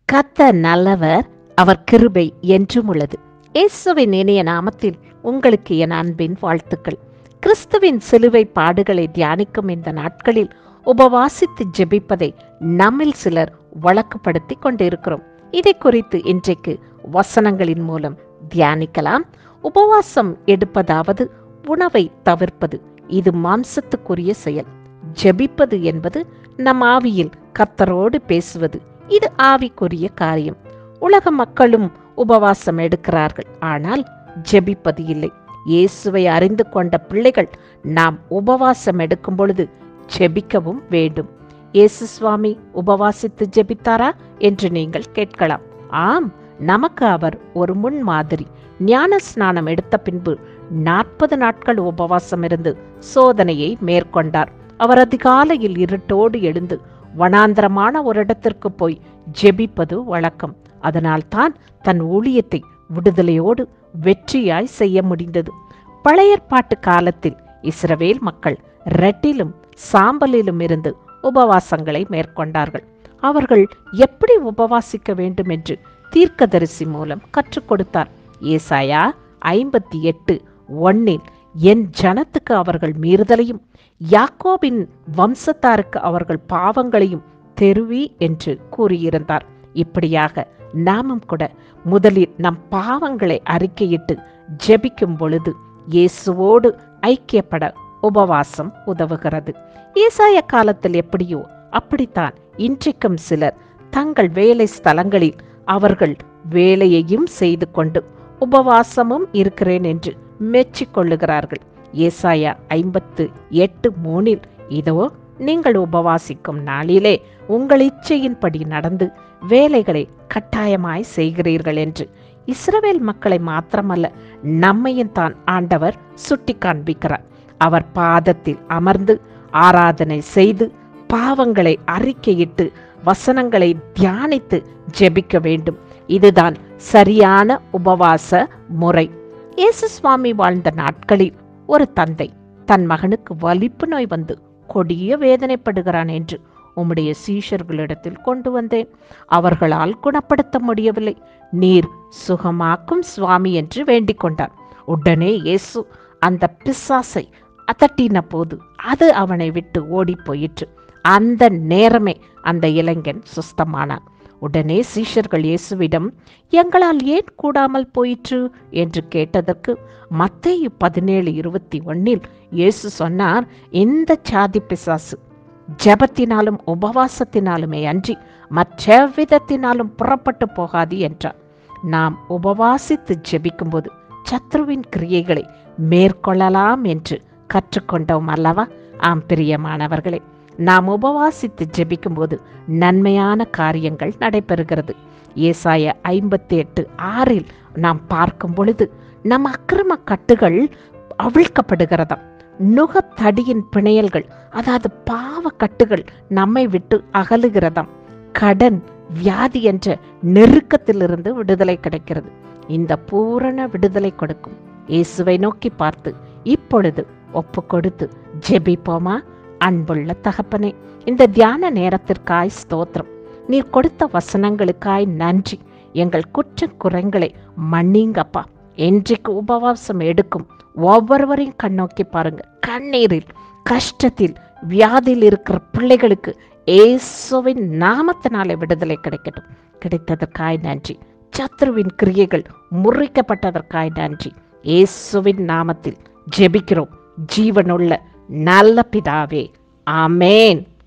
கத்த நல்லவர் அவர் கிருபை என்றும் உள்ளது இயேசுவின் இனிய நாமத்தில் உங்களுக்கு என் அன்பின் வாழ்த்துக்கள் கிறிஸ்துவின் சிலுவை பாடுகளை தியானிக்கும் இந்த நாட்களில் உபவாசித்து ஜெபிப்பதை நம்மில் சிலர் வழக்குப்படுத்தி கொண்டிருக்கிறோம் இதை குறித்து இன்றைக்கு வசனங்களின் மூலம் தியானிக்கலாம் உபவாசம் எடுப்பதாவது உணவை தவிர்ப்பது இது மாம்சத்துக்குரிய செயல் ஜெபிப்பது என்பது நம் ஆவியில் கர்த்தரோடு பேசுவது இது ஆவிக்குரிய காரியம் உலக மக்களும் உபவாசம் எடுக்கிறார்கள் ஆனால் ஜெபிப்பது இல்லை இயேசுவை அறிந்து கொண்ட பிள்ளைகள் நாம் உபவாசம் எடுக்கும் பொழுது ஜெபிக்கவும் வேண்டும் இயேசு சுவாமி உபவாசித்து ஜெபித்தாரா என்று நீங்கள் கேட்கலாம் ஆம் நமக்கு அவர் ஒரு முன் மாதிரி ஞான ஸ்நானம் எடுத்த பின்பு நாற்பது நாட்கள் உபவாசம் இருந்து சோதனையை மேற்கொண்டார் அவர் அதிகாலையில் இருட்டோடு எழுந்து வனாந்திரமான ஒரு இடத்திற்கு போய் ஜெபிப்பது வழக்கம் அதனால்தான் தன் ஊழியத்தை விடுதலையோடு வெற்றியாய் செய்ய முடிந்தது பழைய ஏற்பாட்டு காலத்தில் இஸ்ரவேல் மக்கள் ரெட்டிலும் சாம்பலிலும் இருந்து உபவாசங்களை மேற்கொண்டார்கள் அவர்கள் எப்படி உபவாசிக்க வேண்டும் என்று தீர்க்கதரிசி மூலம் கற்றுக் கொடுத்தார் ஏசாயா ஐம்பத்தி எட்டு ஒன்னில் என் ஜனத்துக்கு அவர்கள் மீறுதலையும் யாக்கோபின் வம்சத்தாருக்கு அவர்கள் பாவங்களையும் தெருவி என்று கூறியிருந்தார் இப்படியாக நாமும் கூட முதலில் நம் பாவங்களை அறிக்கையிட்டு ஜெபிக்கும் பொழுது இயேசுவோடு ஐக்கியப்பட உபவாசம் உதவுகிறது ஏசாய காலத்தில் எப்படியோ அப்படித்தான் இன்றைக்கும் சிலர் தங்கள் வேலை ஸ்தலங்களில் அவர்கள் வேலையையும் செய்து கொண்டு உபவாசமும் இருக்கிறேன் என்று மெச்சிக்கொள்ளுகிறார்கள் ஏசாயா ஐம்பத்து எட்டு மூணில் இதோ நீங்கள் உபவாசிக்கும் நாளிலே உங்கள் இச்சையின்படி நடந்து வேலைகளை கட்டாயமாய் செய்கிறீர்கள் என்று இஸ்ரவேல் மக்களை மாத்திரமல்ல நம்மையும் தான் ஆண்டவர் சுட்டி காண்பிக்கிறார் அவர் பாதத்தில் அமர்ந்து ஆராதனை செய்து பாவங்களை அறிக்கையிட்டு வசனங்களை தியானித்து ஜெபிக்க வேண்டும் இதுதான் சரியான உபவாச முறை இயேசு சுவாமி வாழ்ந்த நாட்களில் ஒரு தந்தை தன் மகனுக்கு வலிப்பு நோய் வந்து கொடிய வேதனைப்படுகிறான் என்று உம்முடைய சீஷர்களிடத்தில் கொண்டு வந்தேன் அவர்களால் குணப்படுத்த முடியவில்லை நீர் சுகமாக்கும் சுவாமி என்று வேண்டிக் கொண்டார் உடனே இயேசு அந்த பிசாசை அதட்டின போது அது அவனை விட்டு ஓடி போயிற்று அந்த நேரமே அந்த இளைஞன் சுஸ்தமானான் உடனே சீஷர்கள் இயேசுவிடம் எங்களால் ஏன் கூடாமல் போயிற்று என்று கேட்டதற்கு மத்தேயு பதினேழு இருபத்தி ஒன்னில் இயேசு சொன்னார் இந்த சாதி பிசாசு ஜபத்தினாலும் உபவாசத்தினாலுமே அன்றி மற்றெவ்விதத்தினாலும் புறப்பட்டு போகாது என்றார் நாம் உபவாசித்து ஜெபிக்கும்போது சத்ருவின் கிரியைகளை மேற்கொள்ளலாம் என்று கற்றுக்கொண்டோம் அல்லவா ஆம் பிரியமானவர்களே நாம் உபவாசித்து ஜெபிக்கும்போது நன்மையான காரியங்கள் நடைபெறுகிறது ஏசாய ஐம்பத்தி எட்டு ஆறில் நாம் பார்க்கும் பொழுது நம் அக்கிரம கட்டுகள் அவிழ்க்கப்படுகிறதாம் நுகத்தடியின் பிணையல்கள் அதாவது பாவ கட்டுகள் நம்மை விட்டு அகலுகிறதாம் கடன் வியாதி என்ற நெருக்கத்திலிருந்து விடுதலை கிடைக்கிறது இந்த பூரண விடுதலை கொடுக்கும் இயேசுவை நோக்கி பார்த்து இப்பொழுது ஒப்பு கொடுத்து ஜெபிப்போமா அன்புள்ள தகப்பனே இந்த தியான நேரத்திற்காய் ஸ்தோத்திரம் நீர் கொடுத்த வசனங்களுக்காய் நன்றி எங்கள் குற்ற குறைங்களை மன்னிங்கப்பா என்றைக்கு உபவாசம் எடுக்கும் ஒவ்வொருவரையும் கண்ணோக்கி பாருங்க கண்ணீரில் கஷ்டத்தில் வியாதியில் இருக்கிற பிள்ளைகளுக்கு ஏசுவின் நாமத்தினாலே விடுதலை கிடைக்கட்டும் கிடைத்ததற்காய் நன்றி சத்ருவின் கிரியைகள் முறிக்கப்பட்டதற்காய் நன்றி இயேசுவின் நாமத்தில் ஜெபிக்கிறோம் ஜீவனுள்ள நல்ல பிதாவே ஆமேன்